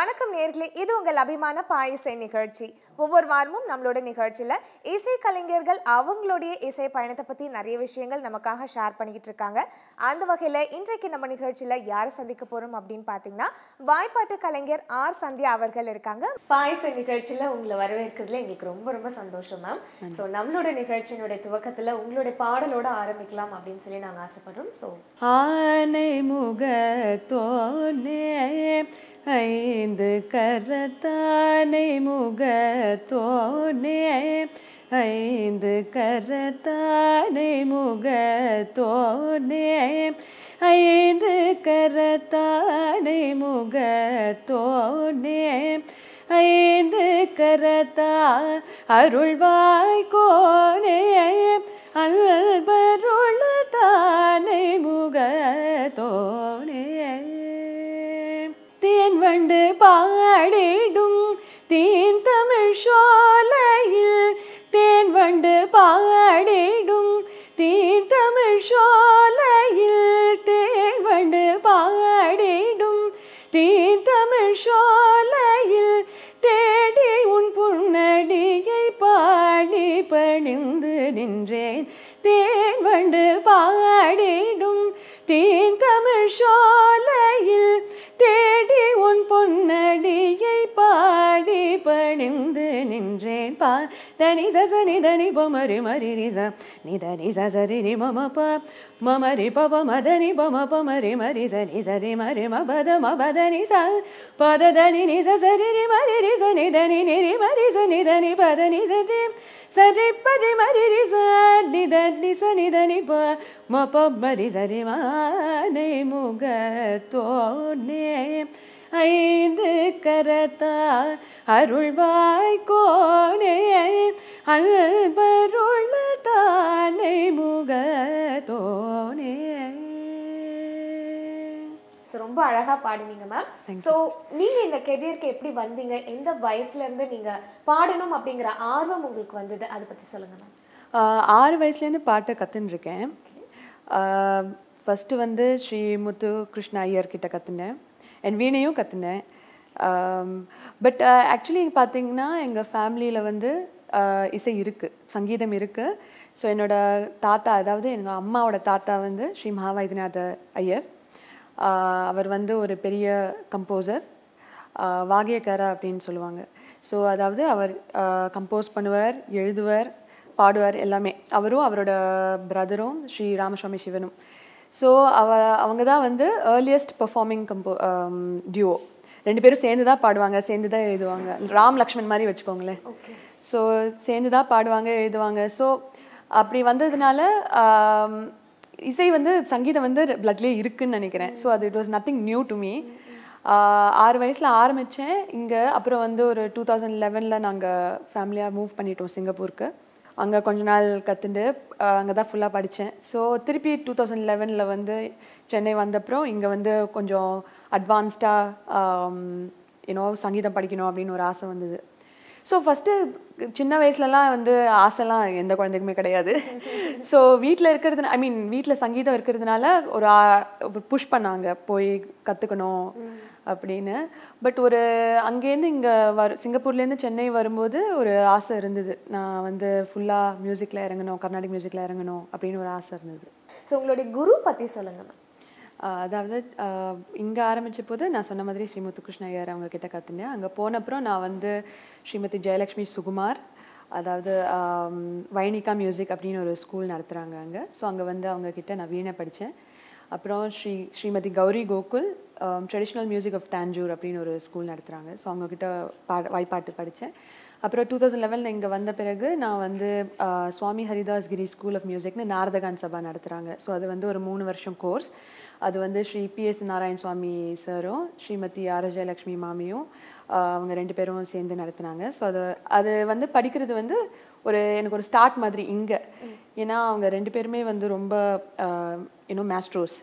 வணக்கம் நேர்களே இது உங்கள் அபிமான பாயிசை நிகழ்ச்சி ஒவ்வொரு வாரமும் நம்மளோட நிகழ்ச்சியில் இசை கலைஞர்கள் அவங்களுடைய இசை பயணத்தை பற்றி நிறைய விஷயங்கள் நமக்காக ஷேர் பண்ணிக்கிட்டு இருக்காங்க அந்த வகையில் இன்றைக்கு நம்ம நிகழ்ச்சியில் யாரை சந்திக்க போகிறோம் அப்படின்னு பார்த்தீங்கன்னா வாய்ப்பாட்டு கலைஞர் ஆர் சந்தியா அவர்கள் இருக்காங்க பாயிசை நிகழ்ச்சியில் உங்களை வரவேற்கிறதுல எங்களுக்கு ரொம்ப ரொம்ப சந்தோஷம் மேம் ஸோ நம்மளோட நிகழ்ச்சியினுடைய துவக்கத்தில் உங்களுடைய பாடலோட ஆரம்பிக்கலாம் அப்படின்னு சொல்லி நாங்கள் ஆசைப்படுறோம் ஸோ ஆனை முகத்தோனே ஐந்து கரத்தானை முகத்தோனே ஐந்து கரத்தானை முகத்தோனே ஐந்து கரத்தானை முகத்தோனே ஐந்து கரத்தா அருள்வாய் கோனே அல்பருள் தானை முகத்தோனே தேன் வண்டு பாடிடும் தீன் தமிழ் சோலையில் தேன் வண்டு பாடிடும் தீன் தமிழ் சோலையில் தேன் வண்டு பாடிடும் தீன் தமிழ் சோலையில் தேடி உன் புன்னடியை பாடி பணிந்து நின்றேன் தேன் வண்டு பாடிடும் தீன் தமிழ் சோலையில் தேடி உன் பொன்னடியை பாடி பணிந்து நின்றேன் பா தனி சச நிதனி பொமரி மரி ரிச நிதனி சசரி ரி மம ப மமரி பப மதனி பம பமரி மரி சரி சரி மரி ம பத ம பதனி ச பத தனி நி சரி ரி மரி ரி ச நிதனி நி ரி மரி ச நிதனி பதனி சரி சரி பரி மரி ரி ச நித நி ச நிதனி ப ம ப மரி சரி மானை முக தோனே ஐந்து கரத்தா அருள்வாய் கோனே அல்பருள் தானை முகத்தோனே ஸோ ரொம்ப அழகா பாடினீங்க மேம் ஸோ நீங்க இந்த கெரியருக்கு எப்படி வந்தீங்க எந்த வயசுல இருந்து நீங்க பாடணும் அப்படிங்கிற ஆர்வம் உங்களுக்கு வந்தது அதை பத்தி சொல்லுங்க மேம் ஆஹ் ஆறு வயசுலேருந்து பாட்டு கற்றுன்னு இருக்கேன் ஃபஸ்ட்டு வந்து ஸ்ரீ முத்து கிருஷ்ண ஐயர் கிட்ட கற்றுனேன் என் வீணையும் கற்றுனேன் பட் ஆக்சுவலி பார்த்தீங்கன்னா எங்கள் ஃபேமிலியில் வந்து ஆஹ் இசை இருக்குது சங்கீதம் இருக்குது ஸோ என்னோட தாத்தா அதாவது எங்கள் அம்மாவோட தாத்தா வந்து ஸ்ரீ மகாவைத்தியநாத ஐயர் ஆஹ் அவர் வந்து ஒரு பெரிய கம்போசர் வாகியக்காரா அப்படின்னு சொல்லுவாங்க ஸோ அதாவது அவர் கம்போஸ் பண்ணுவார் எழுதுவார் பாடுவார் எல்லாமே அவரும் அவரோட பிரதரும் ஸ்ரீ ராமசுவாமி சிவனும் ஸோ அவ அவங்க தான் வந்து ஏர்லியஸ்ட் பெர்ஃபார்மிங் கம்போ டியூஓ ரெண்டு பேரும் சேர்ந்து தான் பாடுவாங்க சேர்ந்து தான் எழுதுவாங்க ராம் லக்ஷ்மண் மாதிரி வச்சுக்கோங்களேன் ஸோ சேர்ந்து தான் பாடுவாங்க எழுதுவாங்க ஸோ அப்படி வந்ததுனால ஆம், இசை வந்து சங்கீதம் வந்து பிளட்லேயே இருக்குன்னு நினைக்கிறேன் ஸோ அது it was nothing new to me ஆறு வயசில் ஆரம்பித்தேன் இங்கே அப்புறம் வந்து ஒரு டூ தௌசண்ட் லெவனில் நாங்கள் ஃபேமிலியாக மூவ் பண்ணிட்டோம் சிங்கப்பூருக்கு அங்கே கொஞ்ச நாள் கற்றுண்டு அங்கே தான் ஃபுல்லாக படித்தேன் ஸோ திருப்பி டூ தௌசண்ட் லெவனில் வந்து சென்னை வந்தப்புறம் இங்கே வந்து கொஞ்சம் அட்வான்ஸ்டாக யூனோ சங்கீதம் படிக்கணும் அப்படின்னு ஒரு ஆசை வந்தது ஸோ ஃபஸ்ட்டு சின்ன வயசுலலாம் வந்து ஆசைலாம் எந்த குழந்தைக்குமே கிடையாது ஸோ வீட்டில் இருக்கிறது ஐ மீன் வீட்டில் சங்கீதம் இருக்கிறதுனால ஒரு புஷ் பண்ணாங்க போய் கற்றுக்கணும் அப்படின்னு பட் ஒரு அங்கேருந்து இங்கே வர சிங்கப்பூர்லேருந்து சென்னை வரும்போது ஒரு ஆசை இருந்தது நான் வந்து ஃபுல்லாக மியூசிக்கில் இறங்கணும் கர்நாடிக் மியூசிக்கில் இறங்கணும் அப்படின்னு ஒரு ஆசை இருந்தது ஸோ உங்களுடைய குரு பத்தி சொல்லுங்க மேம் ஆஹ் அதாவது இங்கே ஆரம்பித்த போது நான் சொன்ன மாதிரி ஸ்ரீ முத்துகிருஷ்ண ஐயர் அவங்க கிட்ட கற்றுனேன் அங்கே போனப்புறம் நான் வந்து ஸ்ரீமதி ஜெயலக்ஷ்மி சுகுமார் அதாவது ஆம், வைணிகா மியூசிக் அப்படின்னு ஒரு ஸ்கூல் நடத்துகிறாங்க அங்கே ஸோ அங்கே வந்து அவங்க கிட்ட நான் வீணை படித்தேன் அப்புறம் Sri Srimati Gowri Gokul traditional music of Tanjore அப்படின்னு ஒரு ஸ்கூல் நடத்துகிறாங்க ஸோ அவங்கக்கிட்ட பாட வாய்ப்பாட்டு படித்தேன் அப்புறம் டூ தௌசண்ட் லெவனில் இங்கே வந்த பிறகு நான் வந்து ஆஹ், சுவாமி ஹரிதாஸ் கிரி ஸ்கூல் ஆஃப் மியூசிக்னு நாரதகான் சபா நடத்துகிறாங்க ஸோ அது வந்து ஒரு மூணு வருஷம் கோர்ஸ் அது வந்து ஸ்ரீ பிஎஸ் நாராயண் சுவாமி சாரும் ஸ்ரீமதி ஆர் ஜெயலக்ஷ்மி மாமியும் ஆஹ், அவங்க ரெண்டு பேரும் சேர்ந்து நடத்துனாங்க ஸோ அது அது வந்து படிக்கிறது வந்து ஒரு எனக்கு ஒரு ஸ்டார்ட் மாதிரி இங்கே ஏன்னா அவங்க ரெண்டு பேருமே வந்து ரொம்ப இன்னும் மேஸ்ட்ரோஸ்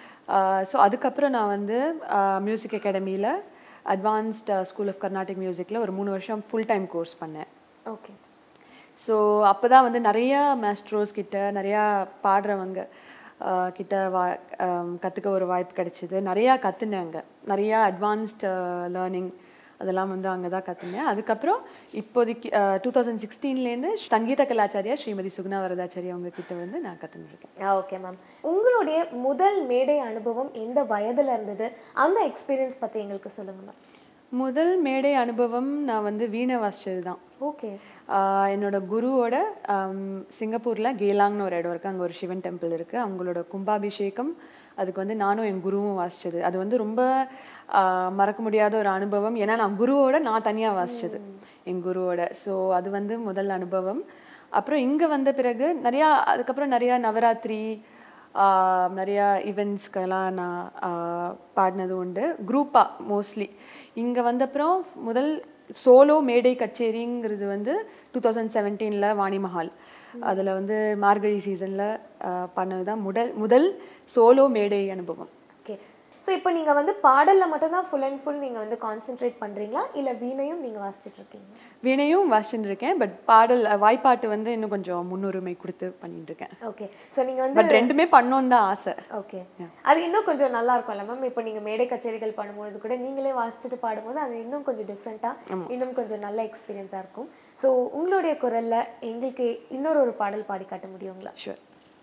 ஸோ அதுக்கப்புறம் நான் வந்து மியூசிக் அகாடமியில் அட்வான்ஸ்ட் ஸ்கூல் ஆஃப் கர்நாடிக் மியூசிக்கில் ஒரு மூணு வருஷம் ஃபுல் டைம் கோர்ஸ் பண்ணேன் ஓகே ஸோ அப்போ தான் வந்து நிறையா மேஸ்ட்ரோஸ் கிட்ட நிறையா பாடுறவங்க ஆஹ், கிட்ட வா கற்றுக்க ஒரு வாய்ப்பு கிடைச்சிது நிறையா கற்றுனேங்க நிறையா அட்வான்ஸ்ட் லேர்னிங் அதெல்லாம் வந்து அங்கே தான் கற்றுனேன் அதுக்கப்புறம் இப்போதைக்கு டூ தௌசண்ட் சிக்ஸ்டீன்லேருந்து சங்கீத கலாச்சாரியா ஸ்ரீமதி சுகுணா வரதாச்சாரி அவங்க கிட்ட வந்து நான் கற்றுன்னு இருக்கேன் ஓகே மேம் உங்களுடைய முதல் மேடை அனுபவம் எந்த வயதுல இருந்தது அந்த எக்ஸ்பீரியன்ஸ் பத்தி எங்களுக்கு சொல்லுங்க மேம் முதல் மேடை அனுபவம் நான் வந்து வீணை வாசிச்சது தான் ஓகே ஆஹ் என்னோட குருவோட ஆம், சிங்கப்பூர்ல கேலாங்னு ஒரு இடம் இருக்கு அங்க ஒரு சிவன் டெம்பிள் இருக்கு அவங்களோட கும்பாபிஷேகம் அதுக்கு வந்து நானும் என் குருவும் வாசிச்சது அது வந்து ரொம்ப ஆஹ், மறக்க முடியாத ஒரு அனுபவம் ஏன்னா நான் குருவோட நான் தனியா வாசிச்சது என் குருவோட ஸோ அது வந்து முதல் அனுபவம் அப்புறம் இங்க வந்த பிறகு நிறையா அதுக்கப்புறம் நிறையா நவராத்திரி ஆஹ் நிறைய ஈவெண்ட்ஸ்க்கெல்லாம் நான் ஆஹ் பாடினது உண்டு குரூப்பாக மோஸ்ட்லி இங்கே வந்தப்புறம் முதல் சோலோ மேடை கச்சேரிங்கிறது வந்து டூ தௌசண்ட் செவன்டீனில் வாணி மஹால் அதில் வந்து மார்கழி சீசனில் பண்ணது தான் முதல் முதல் சோலோ மேடை அனுபவம் ஓகே ஸோ இப்போ நீங்க வந்து பாடல்ல மட்டும் தான் ஃபுல் அண்ட் ஃபுல் நீங்க வந்து கான்சென்ட்ரேட் பண்றீங்களா இல்ல வீணையும் நீங்க வாசிச்சுட்டு இருக்கீங்க வீணையும் வாசிச்சுட்டு இருக்கேன் பட் பாடல் வாய்ப்பாட்டு வந்து இன்னும் கொஞ்சம் முன்னுரிமை கொடுத்து பண்ணிட்டு இருக்கேன் ஓகே ஸோ நீங்க வந்து பட் ரெண்டுமே பண்ணோன்னு தான் ஆசை ஓகே அது இன்னும் கொஞ்சம் நல்லா இருக்கும்ல மேம் இப்போ நீங்க மேடை கச்சேரிகள் பண்ணும்பொழுது கூட நீங்களே வாசிச்சுட்டு பாடும்போது அது இன்னும் கொஞ்சம் டிஃப்ரெண்ட்டா இன்னும் கொஞ்சம் நல்ல எக்ஸ்பீரியன்ஸா இருக்கும் ஸோ உங்களுடைய குரல்ல எங்களுக்கு இன்னொரு ஒரு பாடல் பாடி காட்ட முடியுங்களா ஷுவர்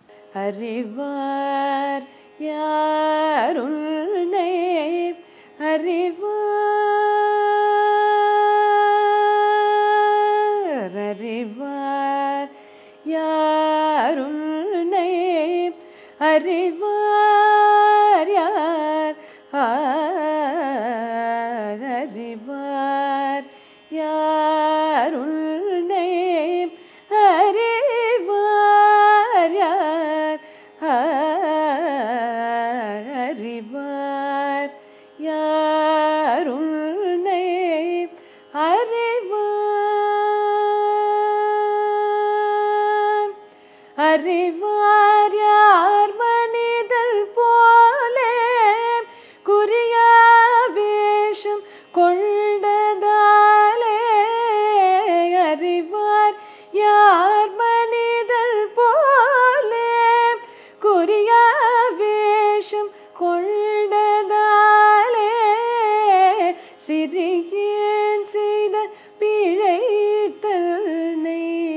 அறிவார் யாருன்னை அறிவார் அறிவார் யாருன்னை அறிவார் யார் ஆர் அறிவார் யாருன்னை அறிவார் யார் ஆர் அறிவார் யாருன்னை அறிவார் அறிவார் யார் மனிதல் போலே குறிய வேஷம் கொண்டதாலே அறிவார் யார் மனிதல் போலே குறிய வேஷம் கொண்டதாலே சிறியேன் செய்த பிழைத்தனை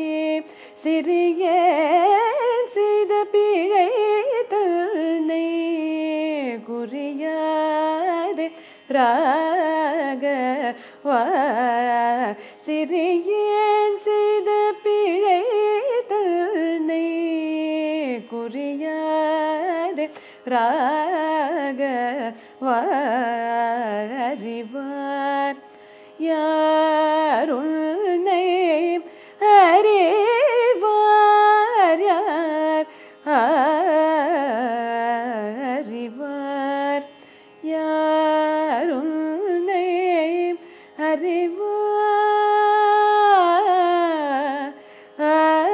சிறியேன் செய்த பிழைத்தனை குறியாதே ராக சிறியேன் செய்த பிழைத்தனை குறியாதே ராக அறிவார் யாருன்னை அறிவார் யார் அறிவார் யாருன்னை அறிவார்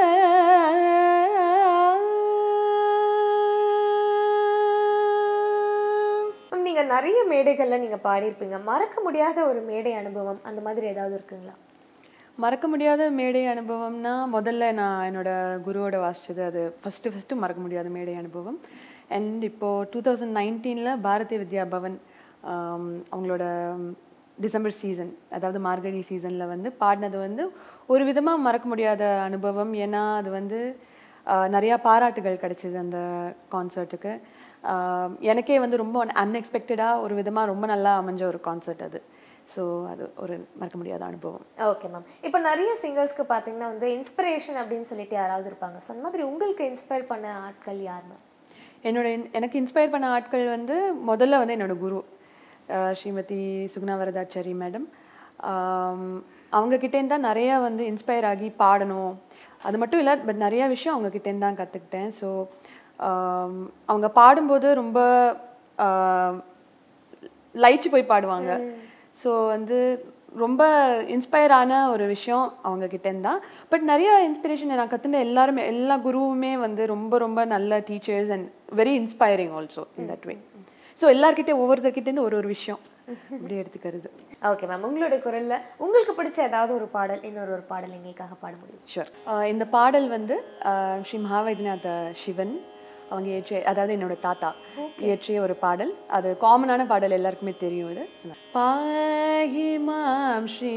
மேம் நீங்க நிறைய மேடைகள்ல நீங்க பாடியிருப்பீங்க மறக்க முடியாத ஒரு மேடை அனுபவம் அந்த மாதிரி ஏதாவது இருக்குங்களா மறக்க முடியாத மேடை அனுபவம்னா முதல்ல நான் என்னோட குருவோட வாசிச்சது அது ஃபஸ்ட்டு ஃபஸ்ட்டு மறக்க முடியாத மேடை அனுபவம் அண்ட் இப்போது டூ தௌசண்ட் நைன்டீனில் பாரதிய வித்யா பவன் ஆம், அவங்களோட டிசம்பர் சீசன் அதாவது மார்கழி சீசனில் வந்து பாடினது வந்து ஒரு விதமாக மறக்க முடியாத அனுபவம் ஏன்னா அது வந்து ஆஹ், நிறையா பாராட்டுகள் கிடைச்சிது அந்த கான்சர்ட்டுக்கு எனக்கே வந்து ரொம்ப அன்எக்ஸ்பெக்டடாக ஒரு விதமாக ரொம்ப நல்லா அமைஞ்ச ஒரு கான்சர்ட் அது ஸோ அது ஒரு மறக்க முடியாத அனுபவம் ஓகே மேம் இப்போ நிறைய சிங்கர்ஸ்க்கு பார்த்தீங்கன்னா வந்து இன்ஸ்பிரேஷன் அப்படின்னு சொல்லிட்டு யாராவது இருப்பாங்க ஸோ அந்த மாதிரி உங்களுக்கு இன்ஸ்பயர் பண்ண ஆட்கள் யார் மேம் என்னோட in- எனக்கு இன்ஸ்பயர் பண்ண ஆட்கள் வந்து முதல்ல வந்து என்னோட குரு அஹ் ஸ்ரீமதி சுகுணா வரதாச்சாரி மேடம் அவங்க கிட்டேருந்து தான் நிறையா வந்து இன்ஸ்பயர் ஆகி பாடணும் அது மட்டும் இல்லை பட் நிறையா விஷயம் அவங்க கிட்டேருந்து தான் கற்றுக்கிட்டேன் ஸோ அவங்க பாடும்போது ரொம்ப ஆஹ், லயிச்சு போய் பாடுவாங்க ஸோ வந்து ரொம்ப இன்ஸ்பயர் ஆன ஒரு விஷயம் அவங்க கிட்டேருந்து தான் பட் நிறைய இன்ஸ்பிரேஷன் நான் கற்றுன எல்லாருமே எல்லா குருவுமே வந்து ரொம்ப ரொம்ப நல்ல teachers and very inspiring also in that way so எல்லார்கிட்டே ஒவ்வொருத்தர்கிட்டேருந்து ஒரு ஒரு விஷயம் இப்படி எடுத்துக்கிறது ஓகே மேம் உங்களுடைய குரல்ல உங்களுக்கு பிடிச்ச ஏதாவது ஒரு பாடல் இன்னொரு ஒரு பாடல் எங்களுக்காக பாட முடியும் ஷூர் இந்த பாடல் வந்து ஆஹ், ஸ்ரீ மகாவைத்தியநாத சிவன் அவங்க இயற்றிய அதாவது என்னோட தாத்தா இயற்றிய ஒரு பாடல் அது காமனான பாடல் எல்லாருக்குமே தெரியும் இது பாடி पाहि मां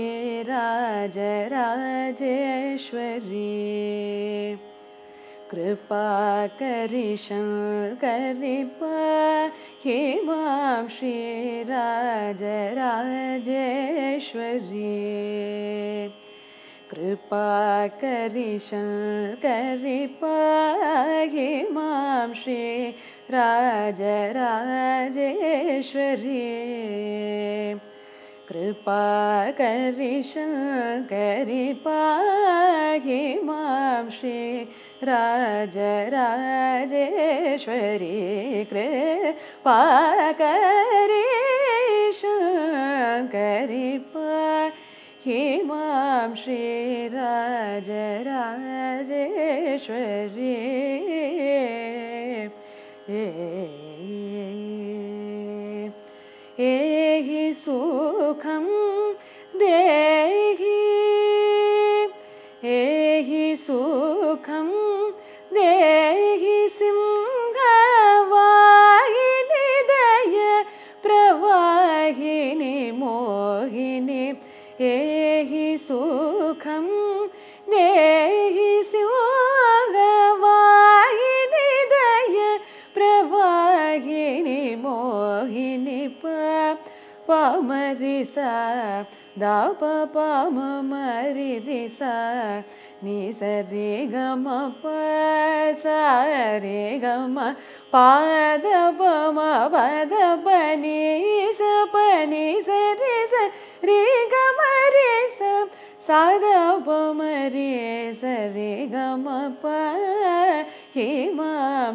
श्रीराजराजेश्वरी कृपा करि शङ्करि पाहि मां श्रीराजराजेश्वरी कृपा करि शङ्करि पाहि मां श्रीराजराजेश्वरी कृपा करि शङ्करि पाहि मां श्री राजराजेश्वरी कृपा करि शङ्करि पाहि मां श्रीराजराजेश्वरी एहि सुखं देहि एहि सुखं देहि सिंहवाहिनि दय प्रवाहिनि मोहिनि एहि सुखं देहि सिंहवाहिनि दय प्रवाहिनि मोहिनि प पामरि सा दा प पाम मरि रि सा नि स रे ग म प सा रे ग म पाद प म पद प नि स प नि स रे स रे ग म रे स सा द प म रे स रे ग म प हि मां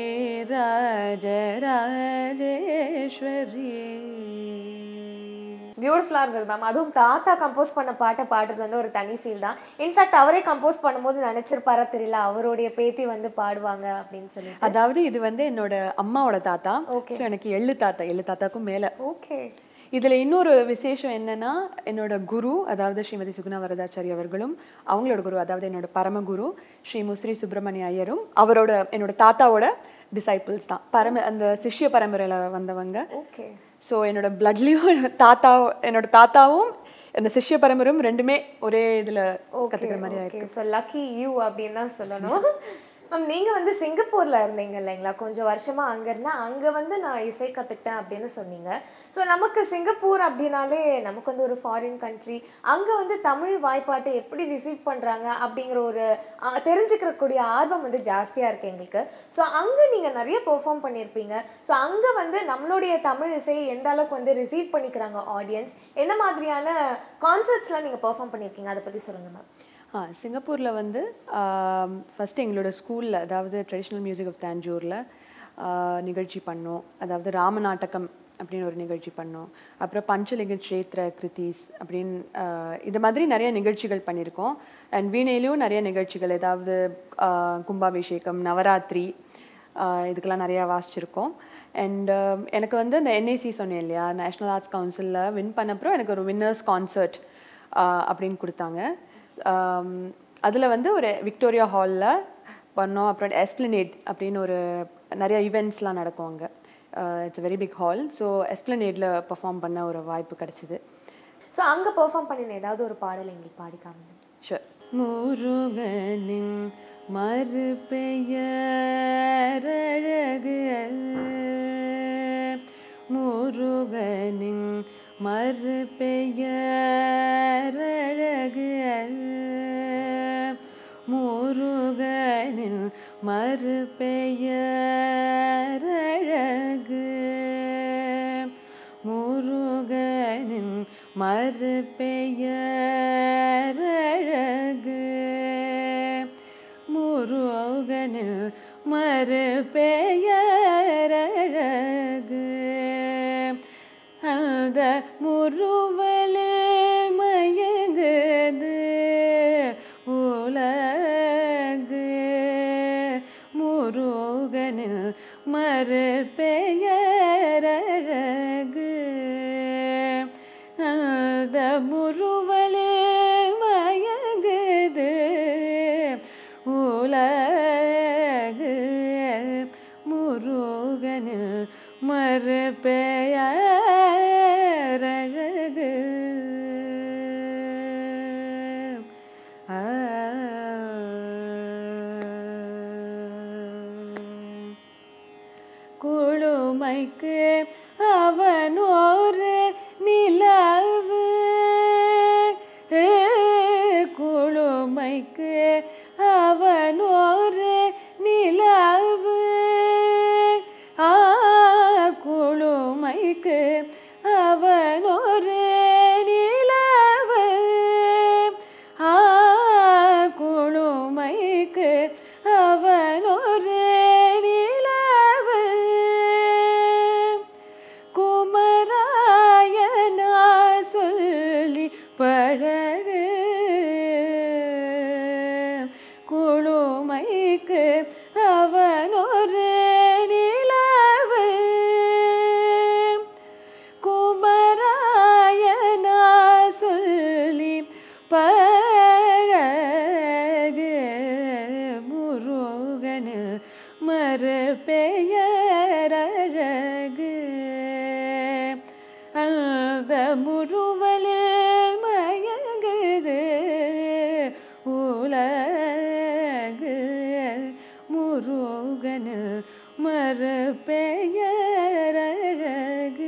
श्रीराजराजेश्वरी பியூட்டிஃபுல்லாக இருந்தது மேம் அதுவும் தாத்தா கம்போஸ் பண்ண பாட்டை பாடுறது வந்து ஒரு தனி ஃபீல் தான் இன்ஃபேக்ட் அவரே கம்போஸ் பண்ணும்போது நினைச்சிருப்பாரா தெரியல அவருடைய பேத்தி வந்து பாடுவாங்க அப்படின்னு சொல்லி அதாவது இது வந்து என்னோட அம்மாவோட தாத்தா Okay. ஸோ எனக்கு எள்ளு தாத்தா எள்ளு தாத்தாக்கும் மேல ஓகே இதுல இன்னொரு விசேஷம் என்னன்னா என்னோட குரு அதாவது ஸ்ரீமதி சுகுணா வரதாச்சாரி அவர்களும் அவங்களோட குரு அதாவது என்னோட பரமகுரு ஸ்ரீ முஸ்ரீ சுப்பிரமணிய ஐயரும் அவரோட என்னோட தாத்தாவோட டிசைபிள்ஸ் தான் பரம அந்த சிஷ்ய பரம்பரையில வந்தவங்க ஓகே ஸோ என்னோட பிளட்லேயும் தாத்தா என்னோட தாத்தாவும் இந்த சிஷ்ய பரம்பரையும் ரெண்டுமே ஒரே இதுல கத்துக்கிற மாதிரி ஆயிருக்கு ஓகே ஸோ லக்கி யூ அப்படின்னு தான் சொல்லணும் மேம் நீங்க வந்து சிங்கப்பூர்ல இருந்தீங்க இல்லைங்களா கொஞ்சம் வருஷமா அங்க இருந்தா அங்க வந்து நான் இசை கத்துக்கிட்டேன் அப்படின்னு சொன்னீங்க ஸோ நமக்கு சிங்கப்பூர் அப்படின்னாலே நமக்கு வந்து ஒரு ஃபாரின் கண்ட்ரி அங்க வந்து தமிழ் வாய்ப்பாட்டை எப்படி ரிசீவ் பண்றாங்க அப்படிங்கிற ஒரு ஆ, தெரிஞ்சுக்கிறக்கூடிய ஆர்வம் வந்து ஜாஸ்தியா இருக்கு எங்களுக்கு ஸோ அங்க நீங்க நிறைய பெர்ஃபார்ம் பண்ணியிருப்பீங்க ஸோ அங்க வந்து நம்மளுடைய தமிழ் இசையை எந்த அளவுக்கு வந்து ரிசீவ் பண்ணிக்கிறாங்க ஆடியன்ஸ் என்ன மாதிரியான கான்சர்ட்ஸ்லாம் நீங்க பெர்ஃபார்ம் பண்ணியிருக்கீங்க அதை பத்தி சொல்லுங்க மேம் ஆ சிங்கப்பூரில் வந்து ஃபஸ்ட் எங்களோட ஸ்கூலில் அதாவது ட்ரெடிஷ்னல் மியூசிக் ஆஃப் தாஞ்சூரில் நிகழ்ச்சி பண்ணோம் அதாவது ராமநாட்டகம் அப்படின்னு ஒரு நிகழ்ச்சி பண்ணோம் அப்புறம் பஞ்சலிங்க க்ஷேத்ர கிருத்தீஸ் அப்படின்னு ஆ, இது மாதிரி நிறைய நிகழ்ச்சிகள் பண்ணியிருக்கோம் அண்ட் வீணையிலையும் நிறைய நிகழ்ச்சிகள் ஏதாவது ஆ, கும்பாபிஷேகம் நவராத்திரி ஆ, இதுக்கெல்லாம் நிறையா வாசிச்சிருக்கோம் அண்ட் எனக்கு வந்து இந்த என்ஐசி சொன்னேன் இல்லையா நேஷ்னல் ஆர்ட்ஸ் கவுன்சிலில் வின் பண்ணப்புறம் எனக்கு ஒரு வின்னர்ஸ் கான்சர்ட் அப்படின்னு கொடுத்தாங்க அதில் வந்து ஒரு விக்டோரியா ஹாலில் பண்ணோம் அப்புறம் எஸ்பிளனேட் அப்படின்னு ஒரு நிறைய ஈவெண்ட்ஸ்லாம் நடக்கும் அங்கே it's very big hall so எஸ்பிளனேடில் பெர்ஃபார்ம் பண்ண ஒரு வாய்ப்பு கிடச்சிது ஸோ அங்க பெர்ஃபார்ம் பண்ணின ஏதாவது ஒரு பாடல் எங்களுக்கு பாடி காமிங்க ஷுர் முருகனின் மறுபெயரழகு முருகனின் மறுபெயரழகு முருகனின் மறுபெயரழகு முருகனின் மறுபெயரழகு முருகனின் மறுபெயரழகு அந்த முருவலில் மயங்குது உலகு முருகனின் மறுபெயரழகு அந்த முருவலில் மயங்குது உலகு முருகனில் மறுபெயரழகு குழுமைக்கு அவன் ஒரு நிலவு குழுமைக்கு அவன் ஒரு நிலவு ஆ குழுமைக்கு அவன் ஒரு நிலவு ஆ குழுமைக்கு அவன் ஒரு நிலவு குமராயனா சொல்லி பழகு குழுமைக்கு அவன் ஒரு நிலவு குமராயனா சொல்லி பழகு முருகனில் மறுபெயரழகு அந்த முருவலில் மயங்குது உலகு முருகனில் மறுபெயரழகு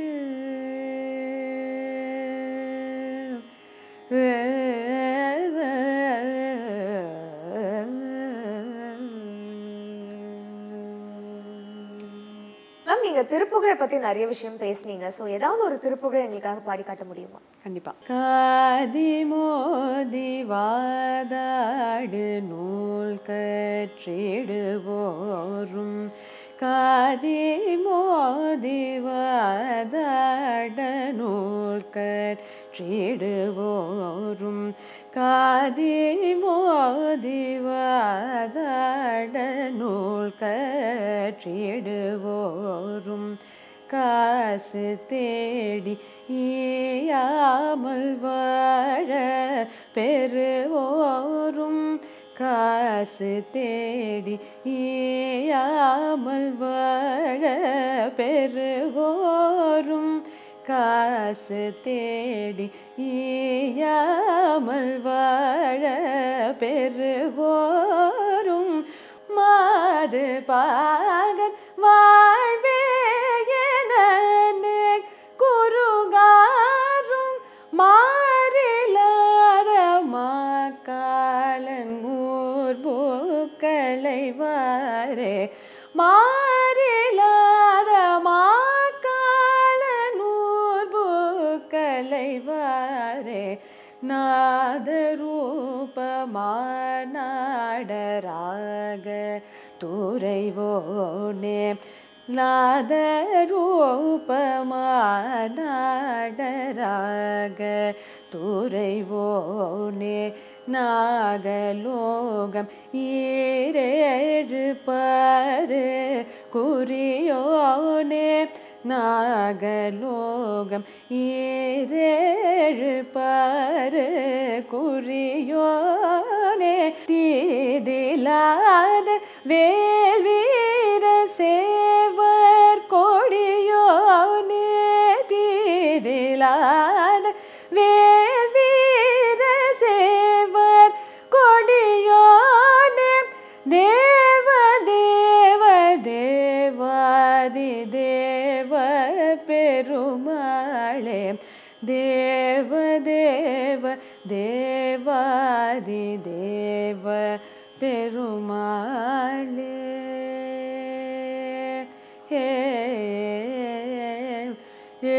மேம் நீங்க திருப்புகழை பத்தி நிறைய விஷயம் பேசுனீங்க ஸோ ஏதாவது ஒரு திருப்புகழ் எங்களுக்காக பாடி காட்ட முடியுமா கண்டிப்பா காதி மோதி வாதாடு நூல் கற்றிடுவோரும் காதி மோதி வாதாட நூல் கற்றிடுவோரும் காதி மோதி வாதாட நூல் கற்றிடுவோரும் காசு தேடி ஈயாமல் வாழ பெறுவோரும் காசு தேடி ஈயாமல் வாழ பெறுவோரும் காசு தேடி ஈயாமல் வாழ பெறுவோரும் மாது பாகன் வாழ்வே என குறுகாரும் மாறிலாத மாக்காளன் ஊர் பூக்களை வாரே மாறிலாத மாக்காளன் ஊர் பூக்களை வாரே நாதரூபமானாடராக துறைவோனே நாதரூபமானாடராக துறைவோனே நாகலோகம் ஈரேழு பாரு குறியோனே நாகலோகம் ஈரேழு பாரு குறியோனே தீதிலாத வேல் வீர சேவர் கொடியோனே தீதிலாத வேல் வீர சேவர் கொடியோனே தேவ தேவ தேவாதி தேவ பெருமாளே தேவ தேவ தேவாதி தேவ பெருமாளே ஏ ஏ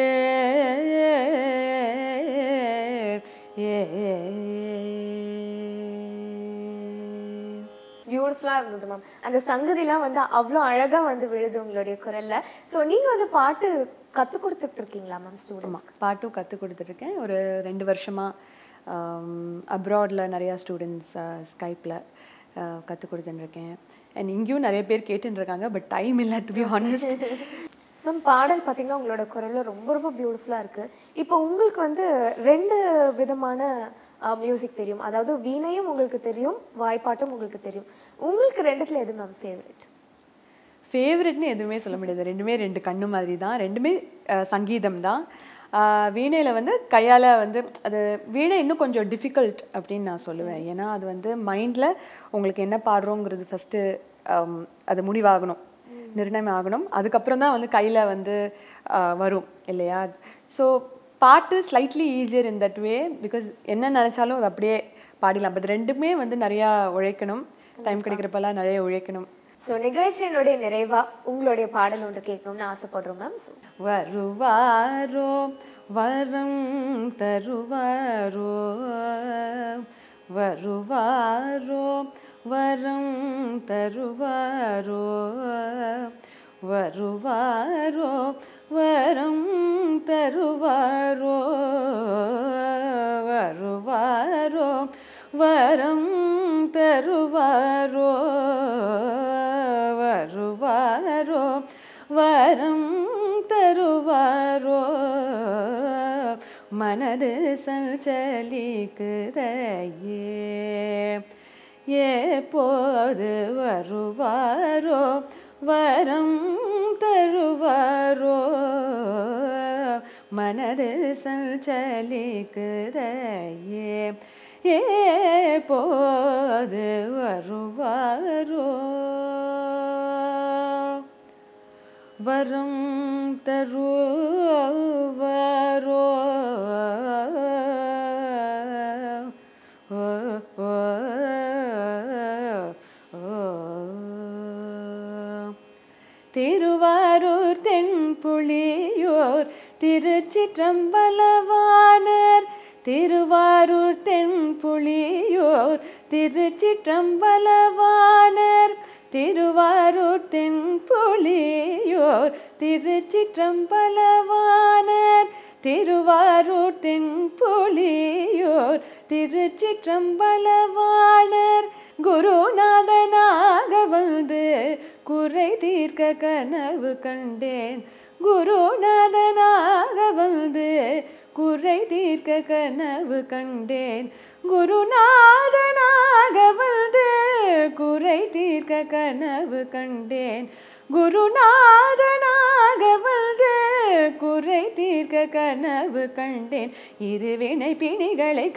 பியூட்டிஃபுல்லாக இருந்தது மேம் அந்த சங்கதிலாம் வந்து அவ்வளோ அழகா வந்து விழுது உங்களுடைய குரல்ல ஸோ நீங்க வந்து பாட்டு கற்றுக் கொடுத்துட்டு இருக்கீங்களா மேம் ஸ்டூடெண்ட்ஸ் ஆமாம் பாட்டும் கற்றுக் கொடுத்துட்ருக்கேன் ஒரு ரெண்டு வருஷமாக அப்ராடில் நிறையா ஸ்டூடெண்ட்ஸ் ஸ்கைப்பில் கற்றுக் கொடுத்துட்டுருக்கேன் அண்ட் இங்கேயும் நிறைய பேர் கேட்டுன்னு இருக்காங்க பட் டைம் இல்லை டு பி ஹானஸ்ட் மேம் பாடல் பார்த்தீங்கன்னா உங்களோட குரல்ல ரொம்ப ரொம்ப பியூட்டிஃபுல்லாக இருக்கு இப்போ உங்களுக்கு வந்து ரெண்டு விதமான மியூசிக் தெரியும் அதாவது வீணையும் உங்களுக்கு தெரியும் வாய்ப்பாட்டும் உங்களுக்கு தெரியும் உங்களுக்கு ரெண்டுத்துல எது மேம் ஃபேவரட் ஃபேவரெட்னு எதுவுமே சொல்ல முடியாது ரெண்டுமே ரெண்டு கண்ணு மாதிரி தான் ரெண்டுமே அஹ், சங்கீதம் தான் ஆஹ், வீணையில வந்து கையால் வந்து அது வீணை இன்னும் கொஞ்சம் டிஃபிகல்ட் அப்படின்னு நான் சொல்லுவேன் ஏன்னா அது வந்து மைண்டில் உங்களுக்கு என்ன பாடுறோங்கிறது ஃபஸ்ட்டு அது முடிவாகணும் நிர்ணயம் ஆகணும் அதுக்கப்புறம் தான் வந்து கையில் வந்து ஆஹ், வரும் இல்லையா ஸோ பாட்டு slightly easier in that way because என்ன நினச்சாலும் அது அப்படியே பாடிடலாம் பட் ரெண்டுமே வந்து நிறையா உழைக்கணும் டைம் கிடைக்கிறப்பெல்லாம் நிறைய உழைக்கணும் ஸோ நிகழ்ச்சியினுடைய நிறைவா உங்களுடைய பாடல் ஒன்று கேட்கணும்னு ஆசைப்படுறோம் மேம் வருவாரோ வரம் தருவாரோ வருவாரோ வரம் தருவாரோ வருவாரோ வரம் தருவாரோ வருவாரோ வரம் தருவாரோ வருவாரோ வரம் தருவாரோ மனது சஞ்சலிக்குதையே எப்போது வருவாரோ வரம் தருவாரோ மனது சஞ்சலிக்குதையே எப்போது வருவாரோ வரம் தருவாரோ ஓ, ஓ, ஓ. திருவாரூர் தென்புளியோர் திருச்சிற்றம்பலவாணர் திருவாரூர் தென்புளியோர் திருச்சிற்றம்பலவாணர் திருவாரூர் தென்புளியோர் திருச்சிற்றம்பலவாணர் திருவாரூர் தென்புளியோர் திருச்சிற்றம்பலவாணர் குருநாதனாக வந்து குறை தீர்க்க கனவு கண்டேன் குருநாதனாக வந்து குறை தீர்க்க கனவு கண்டேன் குருநாதனாக வந்து குறை தீர்க்க கனவு கண்டேன் குருநாதனாக வந்து குறை தீர்க்க கனவு கண்டேன் இருவினை பிணிகளை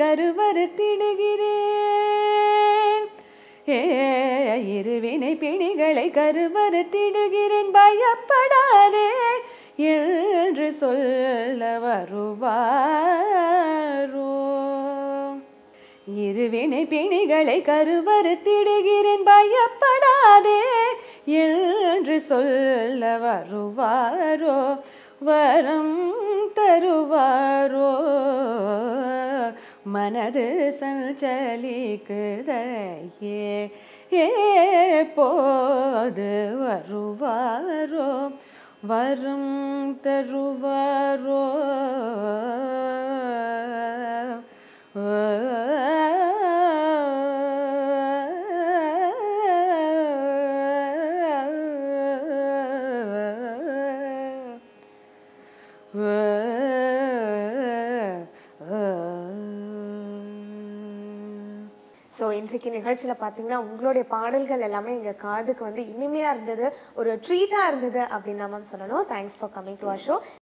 கருவறுத்திடுகிறேன் ஏ இருவினை பிணிகளை கருவறுத்திடுகிறேன் பயப்படாதே என்று சொல்ல வருவாரோ இருவினை பிணிகளை கருவறுத்திடுகிறேன் பயப்படாதே என்று சொல்ல வருவாரோ வரம் தருவாரோ மனது சஞ்சலிக்குதையே ஏப்போது வருவாரோ வரம் தருவாரோ ஸோ இன்றைக்கு நிகழ்ச்சியில் பார்த்தீங்கன்னா உங்களுடைய பாடல்கள் எல்லாமே எங்கள் காதுக்கு வந்து இனிமையாக இருந்தது ஒரு ட்ரீட்டாக இருந்தது அப்படின்னு தான் மேம் சொல்லணும் thanks for coming to a show